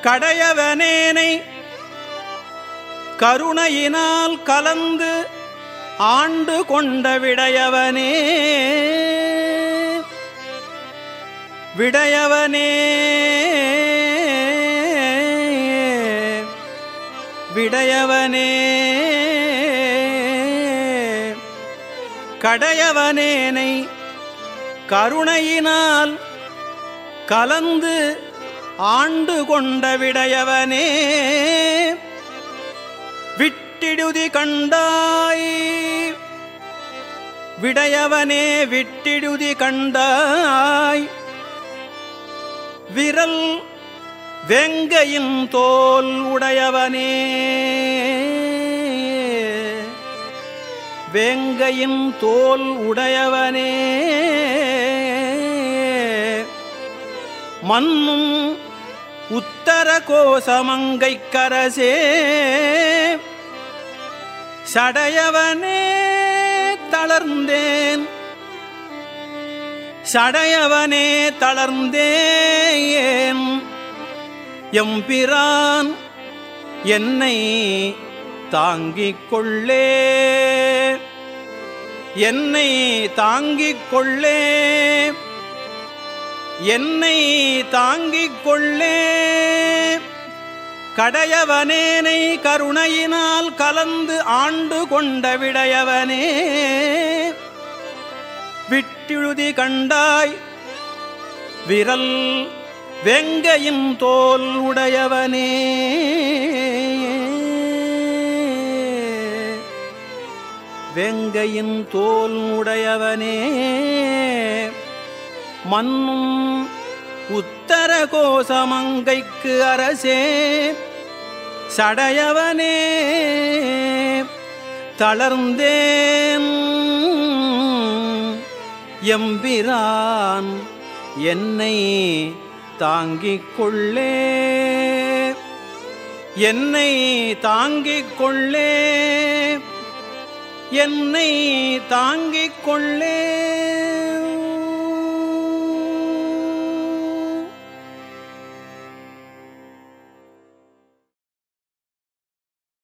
கடையவனேனை கருணையினால் கலந்து ஆண்டு கொண்ட விடையவனே விடையவனே விடையவனே கடையவனேனை கருணையினால் கலந்து ஆண்டு கொண்ட விடையவனே விட்டிடுதி கண்டாய் விடையவனே விட்டிடுதி கண்டாய் விரல் வெங்கையின் தோல் உடையவனே வேங்கையின் தோல் உடையவனே மன்னும் உத்தர கோசமங்கைக் கரசே சடையவனே தளர்ந்தேன் சடையவனே தளர்ந்தேன் எம்பிரான் என்னை தாங்கிக் கொள்ளே என்னை தாங்கிக் கொள்ளே என்னை தாங்கிக் கொள்ளே கடையவனேனை கருணையினால் கலந்து ஆண்டு கொண்ட விடையவனே விட்டிழுதி கண்டாய் விரல் வெங்கையின் தோல் உடையவனே வெங்கையின் தோல் உடையவனே மன்னும் உத்தர கோசமங்கைக்கு அரசே சடையவனே தளர்ந்தேன் எம்பிரான் என்னை தாங்கிக் கொள்ளே என்னை தாங்கிக் கொள்ளே என்னை தாங்கிக் கொள்ளே